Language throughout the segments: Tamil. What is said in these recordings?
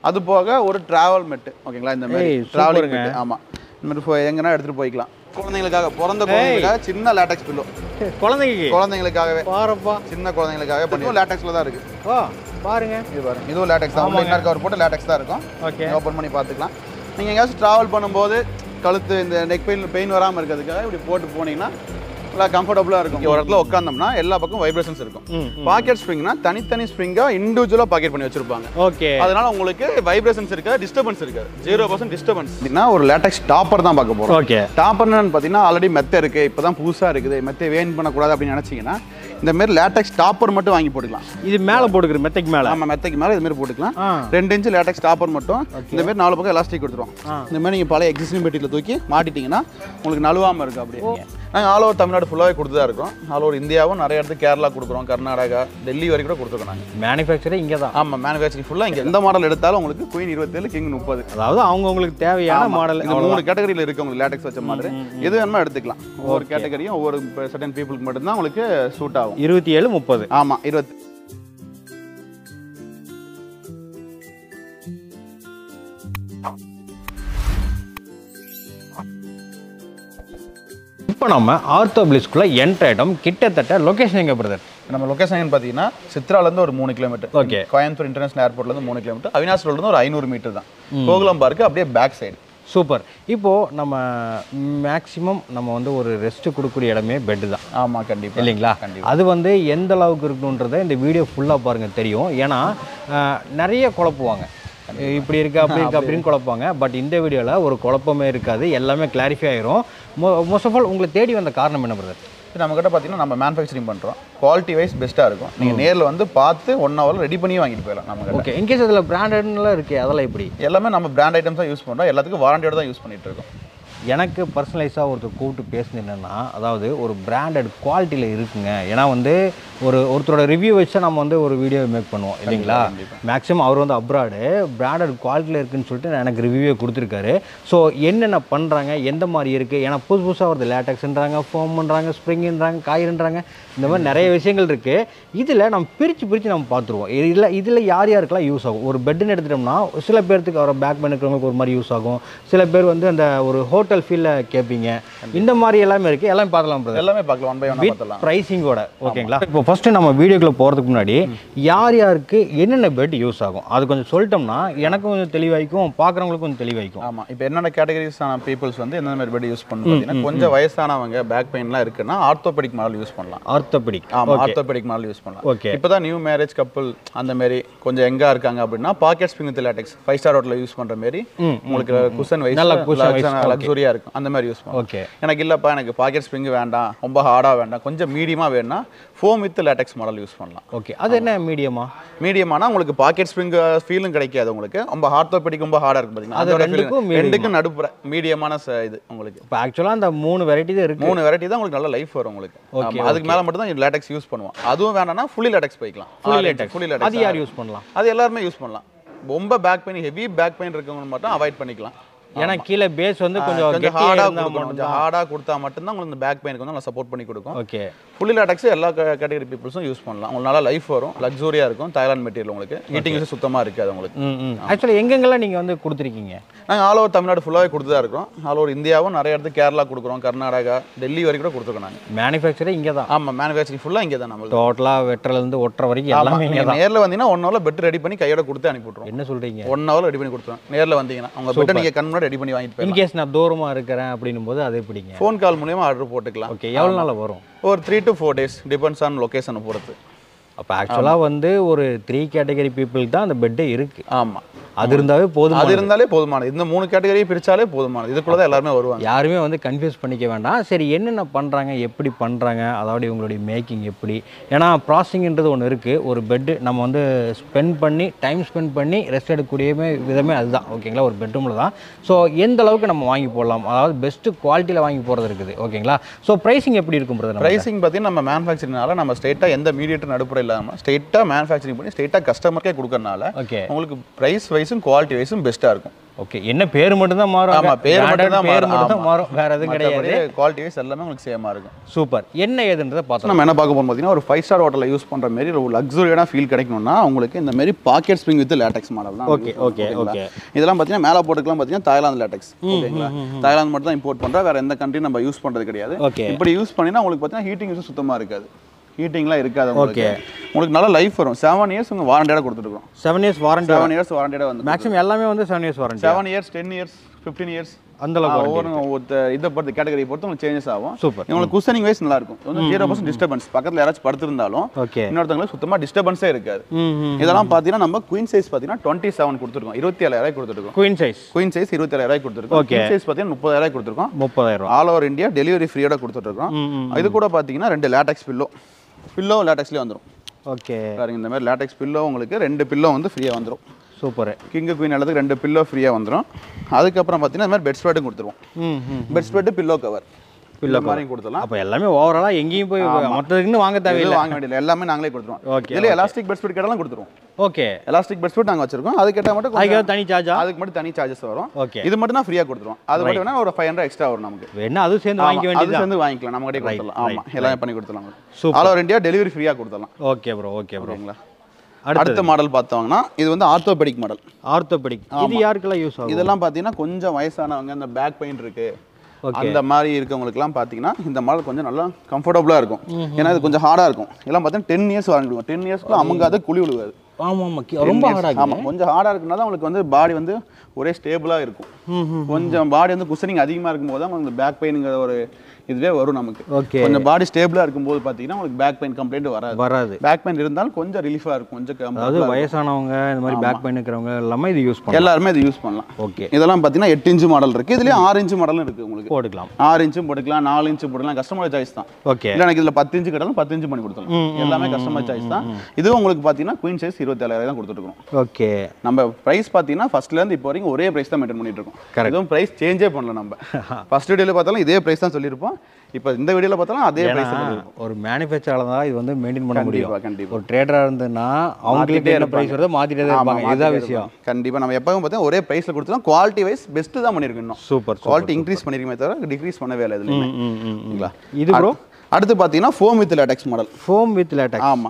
அது போக ஒரு டிராவல் மெட்டு ஓகேங்களா இந்த மாதிரி ஏய், டிராவலிங் சூப்பருங்க. மெட்டு ஆமாம் இந்த மாதிரி போய் எங்கன்னா எடுத்துகிட்டு போய்க்கலாம் குழந்தைங்களுக்காக பிறந்த குழந்தைங்களுக்காக சின்ன லேட்டக்ஸ் பில்லோ குழந்தைக்கு குழந்தைங்களுக்காகவே பாருப்பா சின்ன குழந்தைங்களுக்காக பண்ணுவோம் லேட்டக்ஸில் தான் இருக்குது ஓ பாருங்க இது பாருங்க இதுவும் லேட்டக்ஸ் தான் உள்ள இன்னர் கவர் போட்டு லேட்டக்ஸ் தான் இருக்கும் ஓகே ஓப்பன் பண்ணி பார்த்துக்கலாம் நீங்கள் எங்கேயாச்சும் ட்ராவல் பண்ணும்போது கழுத்து இந்த நெக் பெயின் பெயின் வராமல் இருக்கிறதுக்காக இப்படி போட்டு போனீங்கன்னா நல்லா கம்ஃபர்டபுளாக இருக்கும் இங்க ஒரு இடத்துல உட்காந்தோம்னா எல்லா பக்கம் வைப்ரேஷன்ஸ் இருக்கும் ம் பாக்கெட் ஸ்ப்ரிங்னா தனித்தனி ஸ்ப்ரிங்காக இண்டிவிஜுவலாக பாக்கெட் பண்ணி வச்சிருப்பாங்க ஓகே அதனால உங்களுக்கு வைப்ரேஷன்ஸ் இருக்காது டிஸ்டர்பன்ஸ் இருக்காது ஜீரோ பர்சன்ட் டிஸ்டர்பன்ஸ் அப்படின்னா ஒரு லேட்டக்ஸ் டாப்பர் தான் பார்க்க போகிறோம் ஓகே டாப்பர்னு பார்த்தீங்கன்னா ஆல்ரெடி மெத்தை இருக்கு இப்போ தான் புதுசாக இருக்குது மெத்தை வேன் பண்ணக்கூடாது அப்படின்னு நினச்சிங்கன்னா இந்த மாதிரி லேட்டக்ஸ் டாப்பர் மட்டும் வாங்கி போட்டுக்கலாம் இது மேலே போட்டுக்கிற மெத்தைக்கு மேலே நம்ம மெத்தைக்கு மேலே இது மாதிரி போட்டுக்கலாம் ஆ ரெண்டு இன்ச்சு லேட்டக்ஸ் டாப்பர் மட்டும் இந்த மாதிரி நாலு பக்கம் எலாஸ்டிக் கொடுத்துருவோம் ஆ. இந்த மாதிரி நீங்கள் பழைய எக்ஸிஸ்டிங் மெட்டீரியல் தூக்கி மாட்டிட்டீங்கன்னா உங்களுக்கு நழுவாமல் இருக்கும் அப்படியே நாங்கள் ஆல் ஓவர் தமிழ்நாடு ஃபுல்லாகவே கொடுத்து தான் இருக்கோம் ஆல் ஓவர் இந்தியாவும் நிறைய இடத்துக்கு கேரளா கொடுக்குறோம் கர்நாடகா டெல்லி வரைக்கும் கூட கொடுத்துருக்கோம் நாங்கள் மேனுஃபேக்சரே இங்கே தான் ஆமாம் மேனுஃபேக்சரிங் ஃபுல்லாக இங்கே எந்த மாடல் எடுத்தாலும் உங்களுக்கு குயின் இருபத்தேழு கிங் முப்பது அதாவது அவங்கவுங்களுக்கு தேவையான மாடல் இந்த மூணு கேட்டகரியில் இருக்கு உங்களுக்கு லேட்டக்ஸ் வச்ச மாதிரி எது வேணுமோ எடுத்துக்கலாம் ஒவ்வொரு கேட்டகரியும் ஒவ்வொரு சர்டன் பீப்புளுக்கு மட்டும்தான் உங்களுக்கு சூட் ஆகும் இருபத்தி ஏழு முப்பது ஆமாம் இருபத்தி இப்போ நம்ம ஆர்த்தோ பிளிஸ்குள்ளே என்ட்ரு ஐட்டம் கிட்டத்தட்ட லொகேஷன் எங்கே பிரதர் நம்ம லொகேஷன் பார்த்தீங்கன்னா சித்ராலேருந்து ஒரு மூணு கிலோமீட்டர் ஓகே கோயம்புத்தூர் இன்டர்நேஷனல் ஏர்போர்ட்லேருந்து மூணு கிலோமீட்டர் அவினாஷ் ரோட்லேருந்து ஒரு ஐநூறு மீட்டர் தான் கோகுலம் பார்க்கு அப்படியே பேக் சைடு சூப்பர் இப்போது நம்ம மேக்ஸிமம் நம்ம வந்து ஒரு ரெஸ்ட் கொடுக்குற இடமே பெட்டு தான் ஆமாம் கண்டிப்பாக இல்லைங்களா கண்டிப்பா. அது வந்து எந்த அளவுக்கு இருக்கணுன்றதை இந்த வீடியோ ஃபுல்லாக பாருங்கள் தெரியும் ஏன்னா அஹ், நிறைய குழப்புவாங்க இப்படி இருக்கு அப்படி இருக்கு அப்படின்னு குழப்பாங்க பட் இந்த வீடியோவில் ஒரு குழப்பமே இருக்காது எல்லாமே கிளாரிஃபை ஆயிரும் மோஸ்ட் ஆஃப் ஆல் உங்களை தேடி வந்த காரணம் என்ன பிரதர் இப்போ நம்மக்கிட்ட பார்த்தீங்கன்னா நம்ம மேனுஃபேக்சரிங் பண்ணுறோம் குவாலிட்டி வைஸ் பெஸ்ட்டாக இருக்கும் நீங்கள் நேரில் வந்து பார்த்து ஒன் ஹவரில் ரெடி பண்ணி வாங்கிட்டு போயிடலாம் நம்ம ஓகே இன்கேஸ் அதில் பிராண்டட்லாம் இருக்கே அதெல்லாம் எப்படி எல்லாமே நம்ம பிராண்ட் ஐட்டம்ஸ் தான் யூஸ் பண்ணுறோம் எல்லாத்துக்கும் வாரண்டியோட தான் யூஸ் பண்ணிட்டு இருக்கோம் எனக்கு பர்சனலைஸாக ஒருத்தர் கூப்பிட்டு பேசுனது என்னென்னா அதாவது ஒரு பிராண்டட் குவாலிட்டியில் இருக்குங்க ஏன்னா வந்து ஒரு ஒருத்தரோட ரிவ்யூ வச்சு நம்ம வந்து ஒரு வீடியோ மேக் பண்ணுவோம் இல்லைங்களா மேக்ஸிமம் அவர் வந்து அப்ராடு பிராண்டட் குவாலிட்டியில் இருக்குன்னு சொல்லிட்டு எனக்கு ரிவ்யூவே கொடுத்துருக்காரு ஸோ என்னென்ன பண்ணுறாங்க எந்த மாதிரி இருக்குது ஏன்னா புதுசு புதுசாக வருது லேட்டக்ஸ்ன்றாங்க ஃபோம்ன்றாங்க ஸ்ப்ரிங்ன்றாங்க காயிருன்றாங்க இந்த மாதிரி நிறைய விஷயங்கள் இருக்குது இதில் நம்ம பிரித்து பிரித்து நம்ம பார்த்துருவோம் இதில் இதில் யார் யாருக்கெல்லாம் யூஸ் ஆகும் ஒரு பெட்டுன்னு எடுத்துட்டோம்னா சில பேர்த்துக்கு அவர் பேக் பெயின் இருக்கிறவங்களுக்கு ஒரு மாதிரி யூஸ் ஆகும் சில பேர் வந்து அந்த ஒரு ஹோட்டல் ஃபீல்டில் கேட்பீங்க இந்த மாதிரி எல்லாமே இருக்குது எல்லாம் பார்க்கலாம் brother. எல்லாமே பார்க்கலாம் ஒன் பை ஒன் வித் பார்த்துலாம் ப்ரைஸிங்கோட ஓகேங்களா இப்போ ஃபஸ்ட்டு நம்ம வீடியோக்குள்ள போகிறதுக்கு முன்னாடி யார் யாருக்கு என்னென்ன பெட் யூஸ் ஆகும் அது கொஞ்சம் சொல்லிட்டோம்னா எனக்கும் கொஞ்சம் தெளிவாய்க்கும் பார்க்குறவங்களுக்கும் கொஞ்சம் தெளிவாய்க்கும் ஆமாம் இப்போ என்னென்ன கேட்டகரிஸான பீப்புள்ஸ் வந்து எந்தெந்த மாதிரி பெட் யூஸ் பண்ணணும் பார்த்தீங்கன்னா கொஞ்சம் வயசானவங்க பேக் பெயின்லாம் இருக்குன்னா ஆர்த்தோபெடிக் மாடல் யூஸ் பண்ணலாம் ஆர்த்தோபெடிக் ஆமாம் ஆர்த்தோபெடிக் மாடல் யூஸ் பண்ணலாம் ஓகே இப்போ தான் நியூ மேரேஜ் கப்புள் அந்த மாதிரி கொஞ்சம் எங்கா இருக்காங்க அப்படின்னா pocket spring with latex five star ஹோட்டலில் யூஸ் பண்ணுற மாதிரி உங்களுக்கு குஷன் வைஸ் நல்ல cushion wise, லக்ஸுரியாக இருக்கும் அந்த மாதிரி யூஸ் பண்ணலாம் ஓகே எனக்கு இல்லைப்பா எனக்கு பாக்கெட் ஸ்ப்ரிங் வேண்டாம் ரொம்ப ஹார்டாக வேண்டாம் கொஞ்சம் மீடியமாக வேணும்னா foam with latex model use பண்ணலாம் ஓகே அது என்ன மீடியமா மீடியமானா உங்களுக்கு பாக்கெட் ஸ்ப்ரிங் ஃபீலும் கிடைக்காது உங்களுக்கு ரொம்ப ஆர்த்தோபெடிக் ரொம்ப ஹார்டாக இருக்கும் பார்த்தீங்கன்னா அது அதோட ரெண்டுக்கும் feeling- medium. ரெண்டுக்கும் நடுப்புற மீடியமான ச- இது உங்களுக்கு இப்போ ஆக்சுவலாக அந்த மூணு வெரைட்டி தான் இருக்குது மூணு வெரைட்டி தான் உங்களுக்கு நல்ல லைஃப் வரும் உங்களுக்கு Okay, ஆமா, அதுக்கு மேலே மட்டும் தான் லேட்டெக்ஸ் யூஸ் பண்ணுவோம் அதுவும் வேணாம்னா ஃபுல்லி லேட்டெக்ஸ் போய்க்கலாம் ஃபுல்லி லேட்டெக்ஸ் ஃபுல்லி அது லேட்டெக்ஸ் யார் யூஸ் பண்ணலாம் அது எல்லாருமே யூஸ் பண்ணலாம் ரொம்ப back pain heavy back pain இருக்கவங்க மட்டும் அவாய்ட் பண்ணிக்கலாம் ஏன்னா கீழே பேஸ் வந்து கொஞ்சம் கொஞ்சம் கெட்டியாக ஹார்டாக இருந்தால் கொடுக்கணும் கொஞ்சம் ஹார்டாக கொடுத்தா மட்டும்தான் உங்களுக்கு இந்த பேக் பெயினுக்கு வந்து நல்லா சப்போர்ட் பண்ணி கொடுக்கும் ஓகே ஃபுல்லி லேட்டெக்ஸ் எல்லா கேட்டகரி பீப்புள்ஸும் யூஸ் பண்ணலாம் உங்களுக்கு நல்லா லைஃப் வரும் லக்ஸூரியாக இருக்கும் தாய்லாந்து மெட்டீரியல் உங்களுக்கு ஹீட்டிங் சுத்தமாக இருக்காது உங்களுக்கு ம் ம் ஆக்சுவலி எங்கெங்கெல்லாம் நீங்கள் வந்து கொடுத்துருக்கீங்க நாங்கள் ஆல் ஓவர் தமிழ்நாடு ஃபுல்லாகவே கொடுத்து தான் இருக்கோம் ஆல் ஓவர் இந்தியாவும் நிறைய இடத்துக்கு கேரளா கொடுக்குறோம் கர்நாடகா டெல்லி வரைக்கும் கூட கொடுத்துருக்கோம் நாங்கள் மேனுஃபேக்சரே இங்கே தான் ஆமாம் மேனுஃபேக்சரிங் ஃபுல்லாக இங்கே தான் நம்மளுக்கு டோட்டலாக வெட்டுறதுலேருந்து ஒட்டுற வரைக்கும் எல்லாமே இங்கே நீங்கள் நேரில் வந்தீங்கன்னா ஒன் ஹவரில் பெட் ரெடி பண்ணி கையோட கொடுத்து அனுப்பி விட்ருவோம் என்ன சொல்கிறீங்க ஒன் ஹவர் ரெடி பண்ணி கொடுத்துருவோம் நேரில் வந்தீங்கன்னா உங்கள் பெட்டை நீங்கள் கண் முன்னாடி ரெடி பண்ணி வாங்கிட்டு போயிடலாம் இன்கேஸ் நான் தூரமாக இருக்கிறேன் அப்படின்னும் போது அது எப்படிங்க ஃபோன் கால் மூலியமாக ஆர்டர் போட்டுக்கலாம் ஓகே எவ்வளோ நாள் வரும் ஒரு three to four days depends on லொக்கேஷனை பொறுத்து அப்போ ஆக்சுவலாக வந்து ஒரு த்ரீ கேட்டகரி பீப்புளுக்கு தான் அந்த பெட்டே இருக்குது ஆமாம் அது இருந்தாவே போதும் அது இருந்தாலே போதுமானது இந்த மூணு கேட்டகரியை பிரிச்சாலே போதுமானது இதுக்குள்ள தான் எல்லாருமே வருவாங்க யாருமே வந்து கன்ஃபியூஸ் பண்ணிக்க வேண்டாம் சரி என்னென்ன பண்ணுறாங்க எப்படி பண்ணுறாங்க அதாவது இவங்களுடைய மேக்கிங் எப்படி ஏன்னா ப்ராசஸிங்ன்றது ஒன்று இருக்குது ஒரு பெட்டு நம்ம வந்து ஸ்பெண்ட் பண்ணி டைம் ஸ்பெண்ட் பண்ணி ரெஸ்ட் எடுக்கக்கூடிய விதமே அதுதான் ஓகேங்களா ஒரு பெட்ரூமில் தான் ஸோ எந்த அளவுக்கு நம்ம வாங்கி போடலாம் அதாவது பெஸ்ட்டு குவாலிட்டியில் வாங்கி போகிறது இருக்குது ஓகேங்களா ஸோ ப்ரைஸிங் எப்படி இருக்கும் பிரதர் ப்ரைசிங் பார்த்தீங்கன்னா நம்ம மேனுஃபேக்சரிங்னால நம்ம ஸ்ட்ரெயிட்டாக எந்த மீடியேட்டர் நடுப்புற இல்லாமல் ஸ்ட்ரெயிட்டாக மேனுஃபேக்சரிங் பண்ணி ஸ்ட்ரெயிட்டாக கஸ்டமருக்கே கொடுக்கறனால ஓகே உங்களுக்கு ப்ரைஸ் வைஸும் குவாலிட்டி வைஸும் பெஸ்ட்டாக இருக்கும் ஓகே என்ன பேர் மட்டும் தான் மாறும் ஆமா, அங்க. பேர் Branded மட்டும் தான் பேர் மாறும். மட்டும் தான் ஆமா. மாறும் வேற எதுவும் கிடையாது குவாலிட்டி வைஸ் எல்லாமே உங்களுக்கு சேமாக இருக்கும் சூப்பர் என்ன ஏதுன்றதை So, பார்த்தோம் நம்ம என்ன பார்க்க போறோம் பார்த்தீங்கன்னா ஒரு ஃபைவ் ஸ்டார் ஹோட்டலில் யூஸ் பண்ணுற மாதிரி ஒரு லக்ஸுரியான ஃபீல் கிடைக்கணும்னா உங்களுக்கு இந்த மாதிரி pocket spring with latex model தான் Okay, okay, okay. இதெல்லாம் பார்த்தீங்கன்னா மேலே போட்டுக்கலாம் பார்த்தீங்கன்னா தாய்லாந்து லேட்டெக்ஸ் ஓகேங்களா தாய்லாந்து மட்டும் தான் இம்போர்ட் பண்ணுறோம் வேற எந்த கண்ட்ரி நம்ம யூஸ் பண்ணுறது கிடையாது Okay. இப்படி யூஸ் பண்ணினா உங்களுக்கு பார்த்தீங்கன்னா ஹீட்டிங் யூஸ் சுத்தமாக இருக்காது ஹீட்டிங்லாம் இருக்காது உங்களுக்கு உங்களுக்கு நல்ல லைஃப் வரும் செவன் இயர்ஸ் உங்கள் வாரண்டியோட கொடுத்துருக்கோம் seven years warranty seven years வாரண்டியோட வந்து மேக்ஸிமம் எல்லாமே வந்து seven years warranty seven years ten years fifteen years அந்த அளவுக்கு ஒவ்வொரு ஒருத்த இதை பொறுத்து கேட்டகரி பொறுத்து உங்களுக்கு சேஞ்சஸ் ஆகும் சூப்பர் உங்களுக்கு குஷனிங் வைஸ் நல்லா இருக்கும் இது வந்து ஜீரோ பர்சன்ட் டிஸ்டர்பன்ஸ் பக்கத்தில் யாராச்சும் படுத்திருந்தாலும் ஓகே இன்னொருத்தவங்களுக்கு சுத்தமாக டிஸ்டர்பன்ஸே இருக்காது ம் ம் இதெல்லாம் பார்த்தீங்கன்னா நம்ம குயின் சைஸ் பார்த்தீங்கன்னா டுவெண்ட்டி செவன் கொடுத்துருக்கோம் இருபத்தி ஏழாயிரம் கொடுத்துருக்கோம் குயின் சைஸ் குயின் சைஸ் இருபத்தி ஏழாயிரம் கொடுத்துருக்கோம் Okay. குயின் சைஸ் பார்த்தீங்கன்னா முப்பதாயிரம் கொடுத்துருக்கோம் முப்பதாயிரம் ஆல் ஓவர் இந்தியா டெலிவரி ஃப்ரீயோட கொடுத்துட்ருக்கோம் ம் ம் இது கூட பார்த்தீங்கன்னா ரெண்டு லேட்டெக்ஸ் பில்லோ பில்லோ லேட்டெக்ஸ்லேயே வந்துடும் ஓகே பாருங்க இந்த மாதிரி லேட்டெக்ஸ் பில்லோ உங்களுக்கு ரெண்டு பில்லோ வந்து ஃப்ரீயாக வந்துடும் சூப்பர் கிங்கு குயின் எல்லாத்துக்கு ரெண்டு பில்லோ ஃப்ரீயாக வந்துடும் அதுக்கப்புறம் பார்த்தீங்கன்னா இந்த மாதிரி பெட் ஸ்ப்ரெட்டும் கொடுத்துருவோம் ம் ம் bedspread pillow cover pillow மாதிரியும் கொடுத்துடலாம் அப்போ எல்லாமே ஓவராலாக எங்கேயும் போய் மற்றதுக்குன்னு வாங்க தேவையில்லை எதுவும் வாங்க வேண்டியது எல்லாமே நாங்களே கொடுத்துருவோம் Okay, இதில் எலாஸ்டிக் பெட் ஸ்ப்ரெட் கேட்டாலும் கொடுத்துருவோம் ஓகே எலாஸ்டிக் பெட் ஸ்ப்ரெட் நாங்கள் வச்சிருக்கோம் அது கேட்டால் மட்டும் கொஞ்சம் அதுக்கு தனி சார்ஜா அதுக்கு மட்டும் தனி சார்ஜஸ் வரும் ஓகே இது மட்டும் தான் ஃப்ரீயாக கொடுத்துருவோம் அது மட்டும் வேணா ஒரு ஃபைவ் ஹண்ட்ரட் எக்ஸ்ட்ரா வரும் நமக்கு வேணா அதுவும் சேர்ந்து ஆமா, வாங்கிக்க அது வேண்டியது சேர்ந்து வாங்கிக்கலாம் நம்ம கிட்டே கொடுத்துடலாம் ஆமா எல்லாமே பண்ணி கொடுத்துடலாம் Super. All over India delivery ஃப்ரீயாக கொடுத்துடலாம் ஓகே ப்ரோ ஓகே ப்ரோ ஓகேங்களா அடுத்து அடுத்த மாடல் பார்த்தோம்னா இது வந்து ஆர்த்தோபெடிக் மாடல் ஆர்த்தோபெடிக் இது யாருக்கெல்லாம் யூஸ் ஆகும் இதெல்லாம் பார்த்தீங்கன்னா கொஞ்சம் வயசானவங்க இந்த பேக் பெயின் இருக்கு Okay. அந்த மாதிரி இருக்கவங்களுக்குலாம் பார்த்தீங்கன்னா இந்த மாடல் கொஞ்சம் நல்லா கம்ஃபர்டபுளாக இருக்கும் ஏன்னா இது கொஞ்சம் ஹார்டாக இருக்கும் இதெல்லாம் பார்த்தீங்கன்னா டென் இயர்ஸ் வாங்கி கொடுக்கும் டென் இயர்ஸ்க்குள்ள அமுங்காத குழி விழுகாது ஆமாம் ஆமாம் ரொம்ப ஹார்டாக ஆமா கொஞ்சம் ஹார்டாக இருக்குன்னா தான் உங்களுக்கு வந்து பாடி வந்து ஒரே ஸ்டேபிளாக இருக்கும் கொஞ்சம் பாடி வந்து குஷனிங் அதிகமாக இருக்கும்போது தான் உங்களுக்கு பேக் பெயினுங்கிற ஒரு இதுவே வரும் நமக்கு ஓகே கொஞ்சம் பாடி ஸ்டேபிளாக இருக்கும்போது பார்த்தீங்கன்னா உங்களுக்கு பேக் பெயின் கம்ப்ளைண்ட் வராது வராது பேக் பெயின் இருந்தாலும் கொஞ்சம் ரிலீஃபாக இருக்கும் கொஞ்சம் அதாவது comfortable-ஆ வயசானவங்க இந்த மாதிரி பேக் பெயின் இருக்கிறவங்க எல்லாமே இது யூஸ் இருக்கும். பண்ணலாம் எல்லாருமே இது யூஸ் பண்ணலாம் ஓகே இதெல்லாம் பார்த்தீங்கன்னா எட்டு இன்ச்சு மாடல் இருக்கு இதுலேயே ஆறு இன்ச்சு மாடலும் இருக்கு உங்களுக்கு போட்டுக்கலாம் ஆறு இன்ச்சும் போட்டுக்கலாம் நாலு இன்ச்சு போட்டுக்கலாம் கஸ்டமர் சாய்ஸ் தான் ஓகே இல்லை எனக்கு இதில் பத்து இன்ச்சு கேட்டாலும் பத்து இன்ச்சு பண்ணி கொடுத்துடலாம் எல்லாமே கஸ்டமர் சாய்ஸ் தான் இதுவும் உங்களுக்கு பார்த்தீங்கன்னா குயின் சைஸ் இருபத்தேழாயிரம் தான் கொடுத்துருக்கோம் ஓகே நம்ம பிரைஸ் பார்த்தீங்கன்னா ஃபர்ஸ்ட்லேருந்து இப்போ வரைக்கும் ஒரே பிரைஸ் தான் மெயின்டைன் பண்ணிட்டு இருக்கோம் Correct. எதுவும் பிரைஸ் சேஞ்சே பண்ணல நம்ம ஃபர்ஸ்ட் வீடியோவில் பார்த்தாலும் இதே பிரைஸ் தான் சொல்லியிருப்போம் இப்போ இந்த வீடியோவில் பார்த்தாலும் அதே பிரைஸ் சொல்லியிருப்போம் ஒரு மேனுஃபேக்சரால தான் இது வந்து மெயின்டைன் பண்ண முடியும் கண்டிப்பா கண்டிப்பா ஒரு ட்ரேடராக இருந்ததுன்னா அவங்களுக்கு என்ன ப்ரைஸ் வருதோ மாற்றிட்டே தான் இருப்பாங்க இதுதான் விஷயம் கண்டிப்பா நம்ம எப்பவும் பார்த்தா ஒரே பிரைஸ்ல கொடுத்துருவோம் குவாலிட்டி வைஸ் பெஸ்ட் தான் பண்ணிருக்கோம் இன்னும் சூப்பர் குவாலிட்டி இன்க்ரீஸ் பண்ணிருக்கமே தவிர டிக்ரீஸ் பண்ணவே இல்லை இதுல சரிங்களா இது ப்ரோ அடுத்து பார்த்தீங்கன்னா foam with latex model foam with latex ஆமா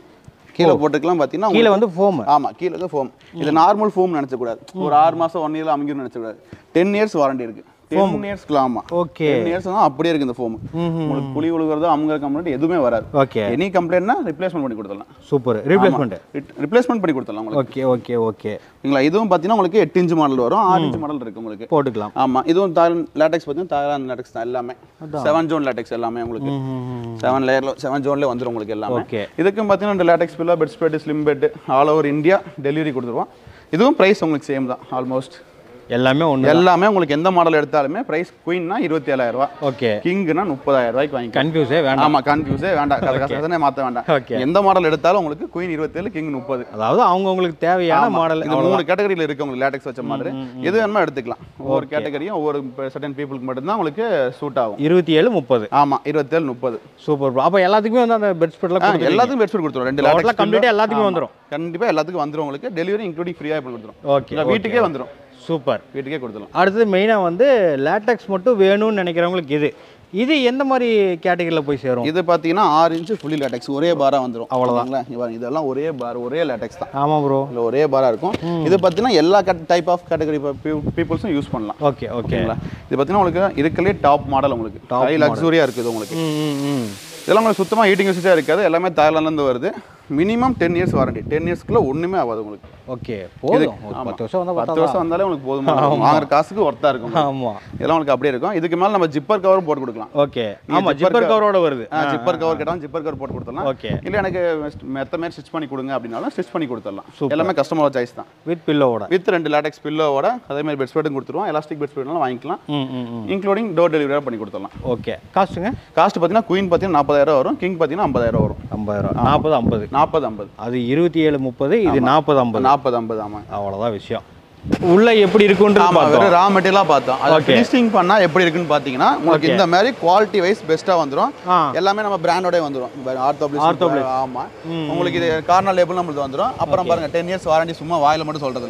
கீழே போட்டுக்கலாம் பார்த்தீங்கன்னா கீழே வந்து ஃபோம் ஆமா கீழே வந்து ஃபோம் இது நார்மல் ஃபோம் நினைச்சக்கூடாது ஒரு ஆறு மாசம் ஒன் இயர்ல அமைக்கணும்னு நினைச்சக்கூடாது டென் இயர்ஸ் வாரண்டி இருக்கு டென் இயர்ஸ்க்கு ஆமா ஓகே டென் இயர்ஸ் தான் அப்படியே இருக்கு இந்த ஃபோம் உங்களுக்கு புளி உழுகிறதோ அமுங்க கம்ப்ளைண்ட் எதுவுமே வராது ஓகே எனி கம்ப்ளைண்ட்னா ரிப்ளேஸ்மெண்ட் பண்ணி கொடுத்துடலாம் சூப்பர் ரீப்ளேஸ்மெண்ட் ரிப்ளேஸ்மெண்ட் பண்ணி கொடுத்துடலாம் உங்களுக்கு ஓகே ஓகே ஓகே சரிங்களா இதுவும் பார்த்தீங்கன்னா உங்களுக்கு எட்டு இன்ச்சு மாடல் வரும் ஆறு இன்ச்சு மாடல் இருக்கு உங்களுக்கு போட்டுக்கலாம் ஆமா இதுவும் தாய்லாந்து லேட்டெக்ஸ் பார்த்தீங்கன்னா தாய்லாந்து லேட்டெக்ஸ் தான் எல்லாமே செவன் ஜோன் லேட்டெக்ஸ் எல்லாமே உங்களுக்கு செவன் லேயர்ல செவன் ஜோன்ல வந்துரும் உங்களுக்கு எல்லாமே ஓகே இதுக்கும் பார்த்தீங்கன்னா இந்த latex pillow bedspread slim bed all over India delivery கொடுத்துருவோம் இதுவும் பிரைஸ் உங்களுக்கு சேம் தான் ஆல்மோஸ்ட் எல்லாமே ஒன்று எல்லாமே உங்களுக்கு எந்த மாடல் எடுத்தாலுமே பிரைஸ் குயின்னா இருபத்தி ஏழாயிரம் ரூபா ஓகே கிங்னா முப்பதாயிரம் ரூபாய்க்கு வாங்கிக்கலாம் கன்ஃபியூஸே வேண்டாம் ஆமா கன்ஃபியூஸே வேண்டாம் கதை கசகசனே மாற்ற வேண்டாம் Okay. எந்த மாடல் எடுத்தாலும் உங்களுக்கு குயின் இருபத்தேழு கிங் முப்பது அதாவது அவங்கவுங்களுக்கு தேவையான மாடல் இந்த மூணு கேட்டகரியில் இருக்கு உங்களுக்கு லேட்டெக்ஸ் வச்ச மாதிரி எது வேணுமோ எடுத்துக்கலாம் ஒவ்வொரு கேட்டகரியும் ஒவ்வொரு சர்டன் பீப்புளுக்கு மட்டும்தான் உங்களுக்கு சூட் ஆகும் இருபத்தி ஏழு முப்பது ஆமா இருபத்தேழு முப்பது சூப்பர் ப்ரோ அப்போ எல்லாத்துக்குமே வந்து அந்த பெட் ஸ்பெட்லாம் கொடுத்து எல்லாத்துக்கும் பெட்ஷீட் கொடுத்துரும் ரெண்டு Total ஆ லேட்டெக்ஸ் complete ஆ எல்லாத்துக்குமே வந்துரும். கண்டிப்பா எல்லாத்துக்கும் வந்துரும் உங்களுக்கு டெலிவரி இன்க்ளூடிங் ஃப்ரீயாக பண்ணி கொடுத்துரும் ஓகே இல்ல, வீட்டுக்கே வந்துரும் சூப்பர் வீட்டுக்கே கொடுத்துடலாம் அடுத்தது மெயினாக வந்து லேட்டெக்ஸ் மட்டும் வேணும்னு நினைக்கிறவங்களுக்கு இது இது எந்த மாதிரி கேட்டகரியில் போய் சேரும் இது பார்த்தீங்கன்னா ஆறு இன்ச்சு ஃபுல்லி லேட்டெக்ஸ் ஒரே பாரா வந்துரும் அவ்வளோதான் இதெல்லாம் ஒரே பார் ஒரே லேட்டெக்ஸ் தான் ஆமாம் ப்ரோ இல்ல ஒரே பாரா இருக்கும் இது பார்த்தீங்கன்னா எல்லா டைப் ஆஃப் கேட்டகரி பீப்புள்ஸும் யூஸ் பண்ணலாம் ஓகே ஓகே ஓகேங்களா இது பார்த்தீங்கன்னா உங்களுக்கு இருக்கலே டாப் மாடல் உங்களுக்கு ஹை லக்ஸூரியாக இருக்குது உங்களுக்கு ம் ம் ம் இதெல்லாம் உங்களுக்கு சுத்தமாக ஹீட்டிங் யூஸாக இருக்காது எல்லாமே தாய்லாந்துலேருந்து வருது minimum ten years warranty ten இயர்ஸ்க்குள்ள ஒன்றுமே ஆகாது உங்களுக்கு ஓகே போதும் ஒரு ஆமா. பத்து வருஷம் வந்தால் பத்து வருஷம் வந்தாலே உங்களுக்கு போதுமா வாங்குற காசுக்கு ஒர்த்தாக இருக்கும் உங்களுக்கு. ஆமாம் இதெல்லாம் உங்களுக்கு அப்படியே இருக்கும் இதுக்கு மேலே நம்ம ஜிப்பர் கவரும் போட்டு கொடுக்கலாம் ஓகே ஆமாம் ஜிப்பர் கவரோட வருது ஜிப்பர் கவர் கேட்டாலும் ஜிப்பர் கவர் போட்டு கொடுத்துடலாம் ஓகே இல்லை எனக்கு மெத்த மாதிரி ஸ்டிச் பண்ணி கொடுங்க அப்படின்னாலும் ஸ்டிச் பண்ணி கொடுத்துடலாம் எல்லாமே கஸ்டமர் சாய்ஸ் தான் வித் பில்லோவோட வித் ரெண்டு லேட்டெக்ஸ் பில்லோவோட அதே மாதிரி பெட் ஸ்பெட்டும் கொடுத்துருவோம் எலாஸ்டிக் பெட் ஸ்பெட்னாலும் வாங்கிக்கலாம் ம் ம் ம் இன்க்ளூடிங் டோர் டெலிவரியாக பண்ணி கொடுத்துடலாம் ஓகே காஸ்ட்டுங்க காஸ்ட் பார்த்தீங்கன்னா குயின் பார்த்தீங்கன்னா நாற்பதாயிரம் வரும் கிங் பார்த்தீங்கன்னா ஐம்பதாயிரம் வரும் ஐம்பதாயிரம் நாற்பது ஐம்பது நாற்பது ஐம்பது அது இருபத்தி ஏழு முப்பது இது நாற்பது ஐம்பது நாற்பது ஐம்பது ஆமாம் அவ்வளோதான் விஷயம் உள்ள எப்படி இருக்குன்றது ஆமா பார்த்தோம் வெறும் ரா மெட்டீரியலாக பார்த்தோம் அதை Okay. ஃபினிஷிங் பண்ணா எப்படி இருக்குன்னு பார்த்தீங்கன்னா உங்களுக்கு இந்த மாதிரி குவாலிட்டி வைஸ் பெஸ்ட்டாக வந்துரும் ஆ எல்லாமே நம்ம பிராண்டோட வந்துரும் ஆர்த்தோபிளிஸ் ஆமா உங்களுக்கு இது கார்னர் லேபிள் நம்மளுக்கு வந்துரும் அப்புறம் பாருங்க டென் இயர்ஸ் வாரண்டி சும்மா வாயில மட்டும் சொல்றது இல்ல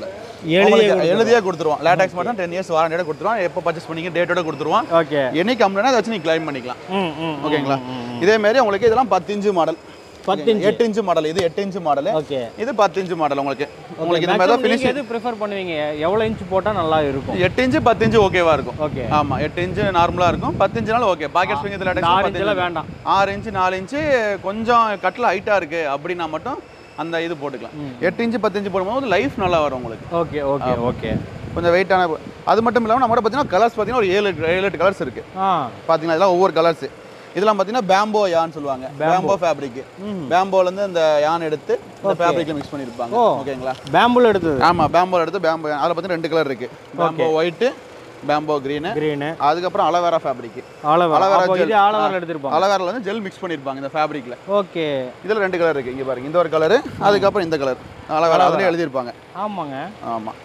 எழுதியே உங்களுக்கு எழுதியே கொடுத்துருவோம் லேட்டக்ஸ் மட்டும் டென் இயர்ஸ் வாரண்டியோட கொடுத்துருவோம் எப்போ பர்ச்சேஸ் பண்ணீங்க டேட்டோட கொடுத்துருவோம் ஓகே எனி கம்ப்ளைண்ட் அதை வச்சு நீங்க கிளைம் பண்ணிக்கலாம் ம் ம் ஓகேங்களா இதே மாதிரி உங்களுக்கு இதெல்லாம் பத்து இன்ச்சு மாடல் பத்து இன்ச்சு. எட்டு இன்ச்சு மாடல் இது எட்டு இன்ச்சு மாடல் ஓகே இது பத்து இன்ச்சு மாடல் உங்களுக்கு உங்களுக்கு இந்த மாதிரி தான் நீங்க ஃபினிஷிங் எது ப்ரிஃபர் பண்ணுவீங்க எவ்வளோ இன்ச் போட்டால் நல்லா இருக்கும் எட்டு இன்ச்சு பத்து இன்ச்சு ஓகேவா இருக்கும் ஓகே ஆமா எட்டு இன்ச்சு நார்மலா இருக்கும் பத்து இன்ச்சுனாலும் ஓகே பாக்கெட் ஸ்ப்ரிங் இதில் இந்த ஆறு இன்ச்செல்லாம் வேண்டாம் ஆறு இன்ச்சு நாலு இன்ச்சு கொஞ்சம் கட்டில் ஹைட்டாக இருக்கு அப்படின்னா மட்டும் அந்த இது போட்டுக்கலாம் எட்டு இன்ச்சு பத்து இன்ச்சு போடும்போது லைஃப் நல்லா வரும் உங்களுக்கு ஓகே ஓகே ஓகே கொஞ்சம் வெயிட்டான அது மட்டும் இல்லாமல் நம்ம பார்த்தீங்கன்னா கலர்ஸ் பார்த்தீங்கன்னா ஒரு ஏழு ஏழு எட்டு கலர்ஸ் இருக்கு ஆ பார்த்தீங்கன்னா இதெல்லாம் ஒவ்வொரு கலர்ஸ் இதெல்லாம் பார்த்தீங்கன்னா பேம்போ யான் சொல்லுவாங்க பேம்போ ஃபேப்ரிக் பேம்போலேருந்து இந்த யான் எடுத்து இந்த ஃபேப்ரிக்கில் மிக்ஸ் பண்ணியிருப்பாங்க ஓ. ஓகேங்களா பேம்புல எடுத்தது ஆமாம் பேம்போல எடுத்து பேம்போ அதில் பார்த்தீங்கன்னா ரெண்டு கலர் இருக்கு bamboo white bamboo green green அதுக்கப்புறம் அலவேரா ஃபேப்ரிக் ஆலவர் அலவேரா அப்போ gel. இது ஆலவரில் எடுத்திருப்பாங்க அலவேரால வந்து ஜெல் மிக்ஸ் பண்ணியிருப்பாங்க இந்த ஃபேப்ரிக்கில் ஓகே இதில் ரெண்டு கலர் இருக்கு இங்கே பாருங்க இந்த ஒரு கலரு அதுக்கப்புறம் இந்த கலர் அலவேரா அதுலேயே எழுதியிருப்பாங்க ஆமாங்க ஆமாம்